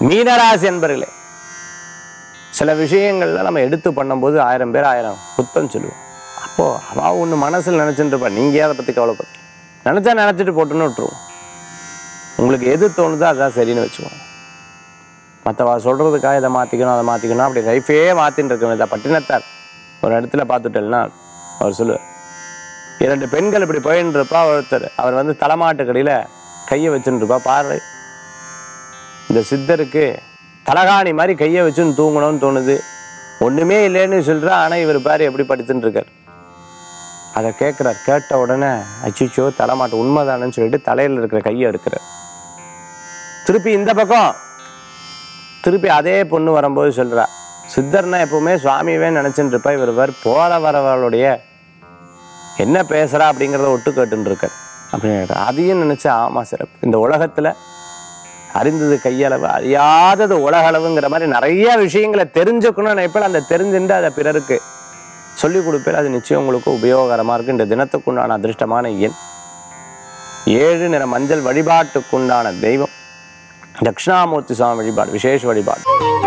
மீனராசி என்பர்களே சில விஷயங்கள்ல நம்ம எடுத்து பண்ணும்போது ஆயிரம் பேர் ஆயிரம் குத்தம் சொல்லுவோம் அப்போ அவ ஒன்று மனசில் நினைச்சுட்டு இருப்பா நீங்க ஏன் அதை பத்தி கவலைப்பட்டு நினைச்சா நினைச்சிட்டு போட்டுன்னு விட்டுருவோம் உங்களுக்கு எது தோணுதோ அதுதான் சரின்னு வச்சுக்கோங்க மற்றவா சொல்றதுக்காக இதை மாத்திக்கணும் அதை மாத்திக்கணும் அப்படி லைஃபே மாத்தின்னு இருக்கணும் இதை பட்டினத்தார் ஒரு இடத்துல பார்த்துட்டேன்னா அவர் சொல்லுவார் இரண்டு பெண்கள் இப்படி போயின்னு இருப்பா ஒருத்தர் அவர் வந்து தலைமாட்டு கடையில் கையை வச்சுட்டு இருப்பா பாரு இந்த சித்தருக்கு தலகாணி மாதிரி கையை வச்சுன்னு தூங்கணும்னு தோணுது ஒண்ணுமே இல்லைன்னு சொல்றா ஆனா இவர் பாரு எப்படி படுத்துட்டு இருக்கார் அதை கேட்குறார் கேட்ட உடனே அச்சிச்சோ தலைமாட்டு உண்மைதானன்னு சொல்லிட்டு தலையில இருக்கிற கையை எடுக்கிறார் திருப்பி இந்த பக்கம் திருப்பி அதே பொண்ணு வரும்போது சொல்றா சித்தர்னா எப்பவுமே சுவாமியவே நினைச்சுட்டு இருப்பா இவர் பார் போற வரவர்களுடைய என்ன பேசுறா அப்படிங்கிறத ஒட்டு கேட்டுன்னு இருக்கார் அப்படின்னு அதையும் நினைச்சா ஆமா சிறப்பு இந்த உலகத்துல அறிந்தது கையளவு அறியாதது உலகளவுங்கிற மாதிரி நிறைய விஷயங்களை தெரிஞ்சுக்கணும்னு நினைப்பேன் அந்த தெரிஞ்சுட்டு அதை பிறருக்கு சொல்லிக் கொடுப்பேன் அது நிச்சயம் உங்களுக்கு உபயோகரமா இருக்கு இந்த தினத்துக்குண்டான அதிர்ஷ்டமான எண் ஏழு நிற மஞ்சள் வழிபாட்டுக்குண்டான தெய்வம் தட்சிணாமூர்த்தி சுவாமி வழிபாடு விசேஷ வழிபாடு